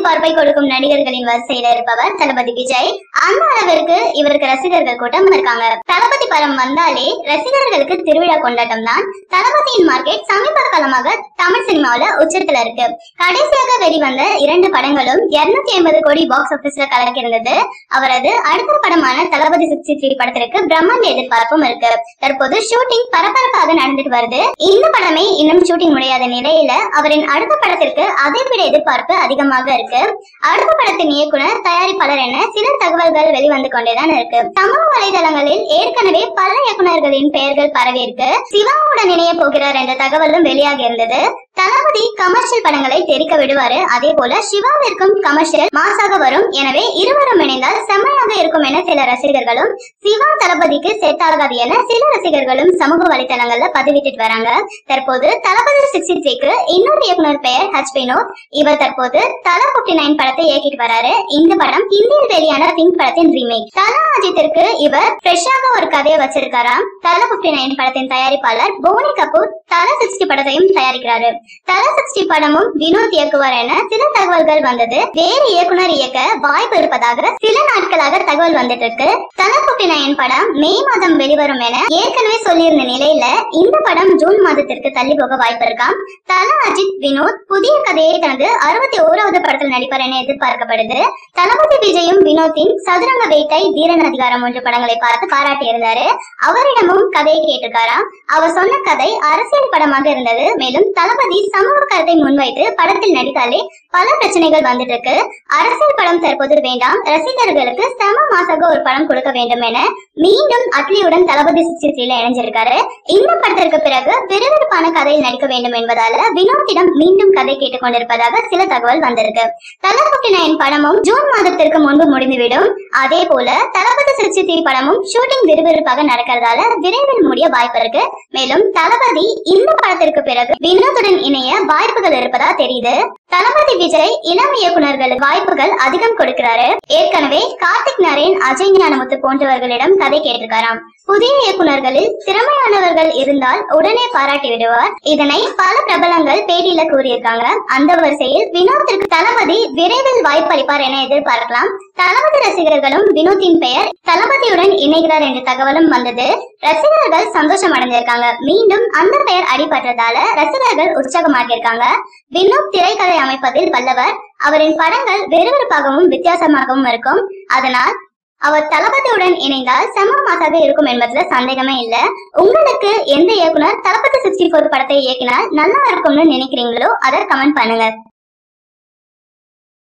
எதிர்பார்ப்பை கொடுக்கும் நடிகர்களின் வரிசையில இருப்பவர் தளபதி விஜய் அந்த அளவிற்கு இவருக்கு ரசிகர்கள் கூட்டம் இருக்காங்க தளபதி படம் வந்தாலே ரசிகர்களுக்கு திருவிழா கொண்டாட்டம் தான் தளபதியின் மார்க்கெட் சமீப காலமாக தமிழ் சினிமாவுல உச்சத்துல இருக்கு கடைசியாக வெளிவந்த இரண்டு படங்களும் 250 ஐம்பது கோடி பாக்ஸ் ஆபீஸ்ல கலக்கியிருந்தது அவரது அடுத்த படமான தளபதி சிக்ஸ்டி த்ரீ படத்திற்கு பிரம்மாண்ட எதிர்பார்ப்பும் இருக்கு தற்போது ஷூட்டிங் பரபரப்பாக நடந்துட்டு வருது இந்த படமே இன்னும் ஷூட்டிங் முடியாத நிலையில அவரின் அடுத்த படத்திற்கு அதை விட எதிர்பார்ப்பு அதிகமாக இருக்கு அடுத்த படத்தின் இயக்குனர் தயாரிப்பாளர் என சில தகவல்கள் வெளிவந்து கொண்டேதான் இருக்கு சமூக வலைதளங்களில் ஏற்கனவே பல இயக்குனர்களின் பெயர்கள் பரவி இருக்கு சிவாவுடன் இணைய போகிறார் என்ற தகவலும் வெளியாகி இருந்தது தளபதி கமர்ஷியல் படங்களை தெரிக்க விடுவாரு அதே போல சிவாவிற்கும் கமர்ஷியல் மாசாக வரும் எனவே இருவரும் இணைந்தால் செம்மையாக இருக்கும் என சில ரசிகர்களும் சிவா தளபதிக்கு செட் ஆகாது என சில ரசிகர்களும் சமூக வலைதளங்கள்ல பதிவிட்டுட்டு வராங்க தற்போது தளபதி சிக்ஸ்டி த்ரீக்கு இன்னொரு இயக்குனர் பெயர் ஹச் வினோத் இவர் தற்போது தல பிப்டி நைன் படத்தை இயக்கிட்டு வராரு இந்த படம் ஹிந்தியில் வெளியான பிங்க் படத்தின் ரீமேக் தல அஜித்திற்கு இவர் ஃப்ரெஷ்ஷாக ஒரு கதையை வச்சிருக்காராம் தல பிப்டி நைன் படத்தின் தயாரிப்பாளர் போனி கபூர் தல சிக்ஸ்டி படத்தையும் தயாரிக்கிறாரு தல சிக்ஸ்டி படமும் வினோத் இயக்குவார் என சில தகவல்கள் வந்தது வேறு இயக்குனர் இயக்க வாய்ப்பு இருப்பதாக சில நாட்களாக தகவல் வந்துட்டு இருக்கு தல பிப்டி நைன் படம் மே மாதம் வெளிவரும் என ஏற்கனவே சொல்லியிருந்த நிலையில இந்த படம் ஜூன் மாதத்திற்கு தள்ளி போக வாய்ப்பு இருக்காம் தல அஜித் வினோத் புதிய கதையை தனது அறுபத்தி ஓராவது படத்தில் நடிப்பார் என எதிர்பார்க்கப்படுது தளபதி விஜயும் வினோத்தின் சதுரங்க வேட்டை தீரன் அதிகாரம் போன்ற படங்களை பார்த்து பாராட்டி இருந்தாரு அவரிடமும் கதையை கேட்டிருக்காராம் அவர் சொன்ன கதை அரசியல் படமாக இருந்தது மேலும் தளபதி சமூக கருத்தை முன்வைத்து படத்தில் நடித்தாலே பல பிரச்சனைகள் வந்துட்டு இருக்கு அரசியல் படம் தற்போது வேண்டாம் ரசிகர்களுக்கு செம மாசாக ஒரு படம் கொடுக்க வேண்டும் என மீண்டும் அட்லியுடன் தளபதி சிக்ஸ்டி த்ரீல இணைஞ்சிருக்காரு இந்த படத்திற்கு பிறகு விறுவிறுப்பான கதையில் நடிக்க வேண்டும் என்பதால வினோத்திடம் மீண்டும் கதை கேட்டுக் கொண்டிருப்பதாக சில தகவல் வந்திருக்கு தளபதி நயன் படமும் ஜூன் மாதத்திற்கு முன்பு முடிந்துவிடும் அதே போல தளபதி சிக்ஸ்டி த்ரீ படமும் ஷூட்டிங் விறுவிறுப்பாக நடக்கிறதால விரைவில் முடிய வாய்ப்பு இருக்கு மேலும் தளபதி இந்த படத்திற்கு பிறகு வினோத்துடன் இணைய வாய்ப்புகள் இருப்பதா தெரியுது தளபதி விஜய் இளம் இயக்குனர்களுக்கு வாய்ப்புகள் அதிகம் கொடுக்கிறாரு ஏற்கனவே கார்த்திக் நரேன் அஜய் ஞானமுத்து போன்றவர்களிடம் கதை கேட்டிருக்காராம் புதிய இயக்குனர்களில் திறமையானவர்கள் இருந்தால் உடனே பாராட்டி விடுவார் இதனை பல பிரபலங்கள் பேட்டியில கூறியிருக்காங்க அந்த வரிசையில் வினோத்திற்கு தளபதி விரைவில் வாய்ப்பளிப்பார் என எதிர்பார்க்கலாம் தளபதி ரசிகர்களும் வினோத்தின் பெயர் தளபதியுடன் இணைகிறார் என்ற தகவலும் வந்தது ரசிகர்கள் சந்தோஷம் அடைஞ்சிருக்காங்க மீண்டும் அந்த பெயர் அடிபட்டதால ரசிகர்கள் உற்சாகமாக இருக்காங்க வினோத் திரைக்கதை அமைப்பதில் வல்லவர் அவரின் படங்கள் விறுவிறுப்பாகவும் வித்தியாசமாகவும் இருக்கும் அதனால் அவர் தளபதியுடன் இணைந்தால் செம மாசாக இருக்கும் என்பதுல சந்தேகமே இல்ல உங்களுக்கு எந்த இயக்குனர் தளபதி சிக்ஸ்டி ஃபோர் படத்தை இயக்கினால் நல்லா இருக்கும்னு நினைக்கிறீங்களோ அதை கமெண்ட் பண்ணுங்க